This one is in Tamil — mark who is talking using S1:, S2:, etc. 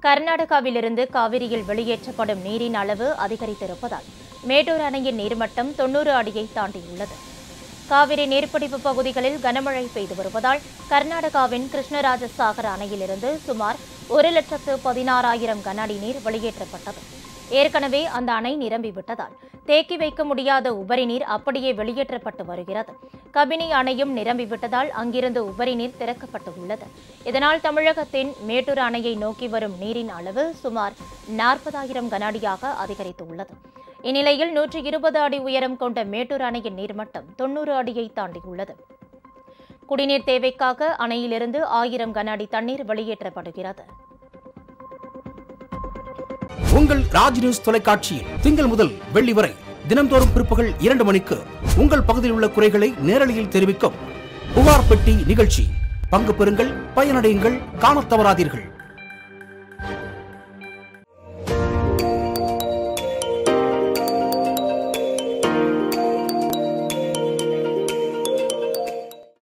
S1: கர்நாடகாவிலிருந்து காவிரியில் வெளியேற்றப்படும் நீரின் அளவு அதிகரித்திருப்பதால் மேட்டூர் அணையின் நீர்மட்டம் தொன்னூறு அடியை தாண்டியுள்ளது காவிரி நீர்பிடிப்பு பகுதிகளில் கனமழை பெய்து வருவதால் கர்நாடகாவின் கிருஷ்ணராஜ சாகர் அணையிலிருந்து சுமார் ஒரு லட்சத்து பதினாறாயிரம் கன அடி நீர் வெளியேற்றப்பட்டது ஏற்கனவே அந்த அணை நிரம்பிவிட்டதால் தேக்கி வைக்க முடியாத உபரி நீர் அப்படியே வெளியேற்றப்பட்டு வருகிறது கபினி அணையும் நிரம்பிவிட்டதால் அங்கிருந்து உபரி நீர் திறக்கப்பட்டு உள்ளது இதனால் தமிழகத்தின் மேட்டூர் அணையை நோக்கி வரும் நீரின் அளவு சுமார் நாற்பதாயிரம் கன அடியாக அதிகரித்துள்ளது இந்நிலையில் நூற்றி இருபது அடி உயரம் கொண்ட மேட்டூர் அணையின் நீர்மட்டம் தொன்னூறு அடியை தாண்டியுள்ளது குடிநீர் தேவைக்காக அணையிலிருந்து ஆயிரம் கன அடி தண்ணீர் வெளியேற்றப்படுகிறது
S2: உங்கள் ராஜ் நியூஸ் தொலைக்காட்சியில் திங்கள் முதல் வெள்ளி வரை தினம்தோறும் பிற்பகல் இரண்டு மணிக்கு உங்கள் பகுதியில் உள்ள குறைகளை நேரலையில் தெரிவிக்கும் புகார் பெட்டி நிகழ்ச்சி பங்கு பெறுங்கள் பயனடையுங்கள் காணத் தவறாதீர்கள்